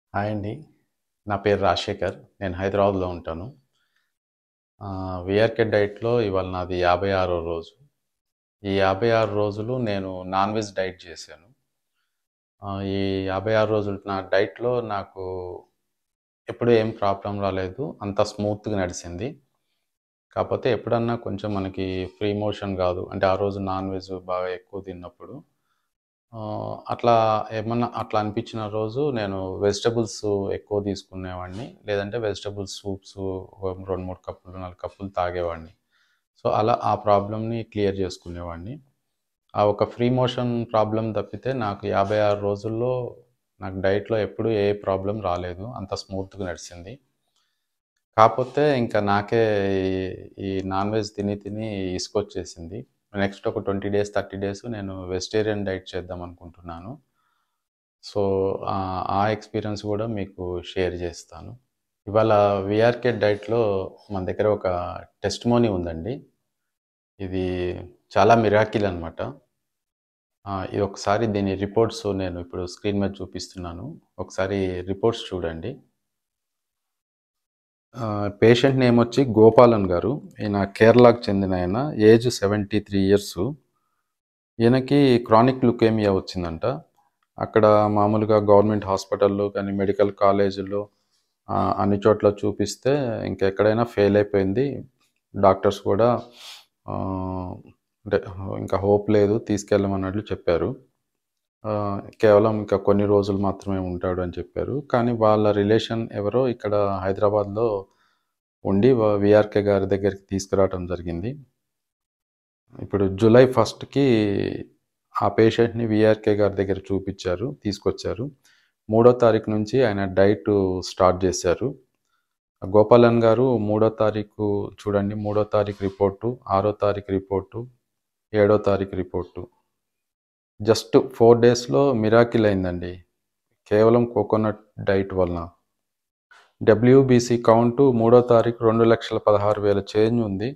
hi అండి నా పేరు రాజశేఖర్ నేను హైదరాబాద్లో ఉంటాను విఆర్కే డైట్లో ఇవాళ నాది యాభై ఆరో రోజు ఈ యాభై ఆరు రోజులు నేను నాన్ వెజ్ డైట్ చేశాను ఆ, ఈ యాభై ఆరు రోజులు నా డైట్లో నాకు ఎప్పుడు ఏం ప్రాబ్లం రాలేదు అంత స్మూత్గా నడిచింది కాకపోతే ఎప్పుడన్నా కొంచెం మనకి ఫ్రీ మోషన్ కాదు అంటే ఆ రోజు నాన్ వెజ్ బాగా ఎక్కువ తిన్నప్పుడు ఆ, అట్లా ఏమన్నా అట్లా అనిపించిన రోజు నేను వెజిటబుల్స్ ఎక్కువ తీసుకునేవాడిని లేదంటే వెజిటబుల్స్ సూప్స్ రెండు మూడు కప్పులు నాలుగు కప్పులు తాగేవాడిని సో అలా ఆ ప్రాబ్లమ్ని క్లియర్ చేసుకునేవాడిని ఆ ఒక ఫ్రీ మోషన్ ప్రాబ్లం తప్పితే నాకు యాభై ఆరు రోజుల్లో నాకు డైట్లో ఎప్పుడూ ఏ ప్రాబ్లం రాలేదు అంత స్మూత్గా నడిచింది కాకపోతే ఇంకా నాకే ఈ- ఈ నాన్ వెజ్ తిని తిని ఇసుకొచ్చేసింది నెక్స్ట్ ఒక ట్వంటీ డేస్ థర్టీ డేస్ నేను వెజిటేరియన్ డైట్ చేద్దాం అనుకుంటున్నాను సో ఆ- ఆ ఎక్స్పీరియన్స్ కూడా మీకు షేర్ చేస్తాను ఇవాళ విఆర్కే డైట్లో మన దగ్గర ఒక టెస్ట్ మోనీ ఉందండి ఇది చాలా మిరాకిల్ అనమాట ఇది ఒకసారి దీని రిపోర్ట్స్ నేను ఇప్పుడు స్క్రీన్ మీద చూపిస్తున్నాను ఒకసారి రిపోర్ట్స్ చూడండి పేషెంట్ నేమ్ వచ్చి గోపాలన్ గారు ఈయన కేరళకు చెందిన ఆయన ఏజ్ సెవెంటీ త్రీ ఇయర్స్ ఈయనకి క్రానిక్ లుకేమియా వచ్చిందంట అక్కడ మామూలుగా గవర్నమెంట్ హాస్పిటల్లో కానీ మెడికల్ కాలేజీల్లో ఆ, అన్ని చోట్ల చూపిస్తే ఇంకెక్కడైనా ఫెయిల్ అయిపోయింది డాక్టర్స్ కూడా ఆ, అంటే ఇంకా హోప్ లేదు తీసుకెళ్ళమన్నట్లు చెప్పారు ఆ, కేవలం ఇంకా కొన్ని రోజులు మాత్రమే ఉంటాడు అని చెప్పారు కానీ వాళ్ళ రిలేషన్ ఎవరో ఇక్కడ హైదరాబాద్లో ఉండి విఆర్కే గారి దగ్గరికి తీసుకురావడం జరిగింది ఇప్పుడు జూలై ఫస్ట్కి ఆ పేషెంట్ని విఆర్కే గారి దగ్గర చూపించారు తీసుకొచ్చారు మూడో తారీఖు నుంచి ఆయన డైట్ స్టార్ట్ చేశారు గోపాలన్ గారు మూడో తారీఖు చూడండి మూడో తారీఖు రిపోర్టు ఆరో తారీఖు రిపోర్టు ఏడో తారీఖు రిపోర్టు జస్ట్ ఫోర్ డేస్లో మిరాకిల్ అయిందండి కేవలం కోకోనట్ డైట్ వలన డబ్ల్యూబీసీ కౌంటు మూడో తారీఖు రెండు లక్షల పదహారు వేల చేంజ్ ఉంది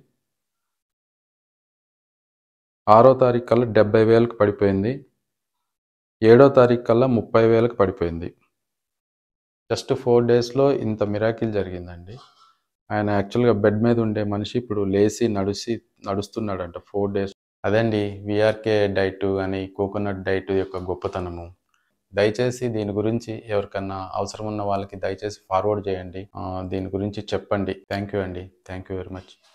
ఆరో తారీఖు కల్లా డెబ్బై వేలకు పడిపోయింది ఏడో తారీఖు కల్లా ముప్పై వేలకు పడిపోయింది జస్ట్ ఫోర్ డేస్లో ఇంత మిరాకిల్ జరిగిందండి ఆయన యాక్చువల్గా బెడ్ మీద ఉండే మనిషి ఇప్పుడు లేచి నడిచి నడుస్తున్నాడంట ఫోర్ డేస్ అదండి విఆర్కే డైట్ అని కోకోనట్ డైట్ యొక్క గొప్పతనము దయచేసి దీని గురించి ఎవరికన్నా అవసరం ఉన్న వాళ్ళకి దయచేసి ఫార్వర్డ్ చేయండి ఆ, దీని గురించి చెప్పండి థ్యాంక్ యూ అండి థ్యాంక్ యూ వెరీ మచ్